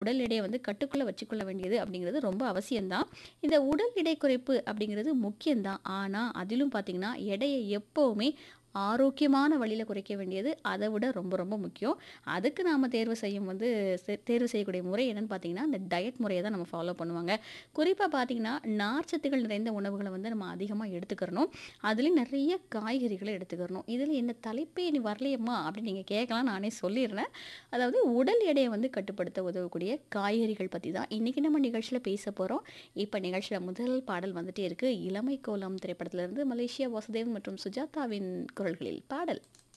உடல் எடையை வந்து கட்டுக்குள்ளே வச்சுக்கொள்ள வேண்டியது அப்படிங்கிறது ரொம்ப அவசியம்தான் இந்த உடல் எடை குறைப்பு அப்படிங்கிறது முக்கியம்தான் ஆனால் அதிலும் பார்த்தீங்கன்னா எடையை எப்போவுமே ஆரோக்கியமான வழியில் குறைக்க வேண்டியது அதை விட ரொம்ப ரொம்ப முக்கியம் அதுக்கு நாம் தேர்வு செய்யும் வந்து செ- தேர்வு செய்யக்கூடிய முறை என்னன்னு பார்த்தீங்கன்னா இந்த டயட் முறையை தான் நம்ம ஃபாலோ பண்ணுவாங்க குறிப்பாக பார்த்தீங்கன்னா நார்ச்சத்துகள் நிறைந்த உணவுகளை வந்து நம்ம அதிகமாக எடுத்துக்கிறணும் அதுலேயும் நிறைய காய்கறிகளை எடுத்துக்கிறணும் இதில் என்ன தலைப்பே நீ வரலையம்மா அப்படின்னு நீங்கள் கேட்கலாம் நானே சொல்லிடுறேன் அதாவது உடல் எடையை வந்து கட்டுப்படுத்த உதவக்கூடிய காய்கறிகள் பற்றி தான் இன்றைக்கி நம்ம நிகழ்ச்சியில் பேச போகிறோம் இப்போ நிகழ்ச்சியில் முதல் பாடல் வந்துட்டே இருக்கு இளமை கோலம் திரைப்படத்திலிருந்து மலேசியா வாசுதேவன் மற்றும் சுஜாதாவின் குரல்களில் பாடல்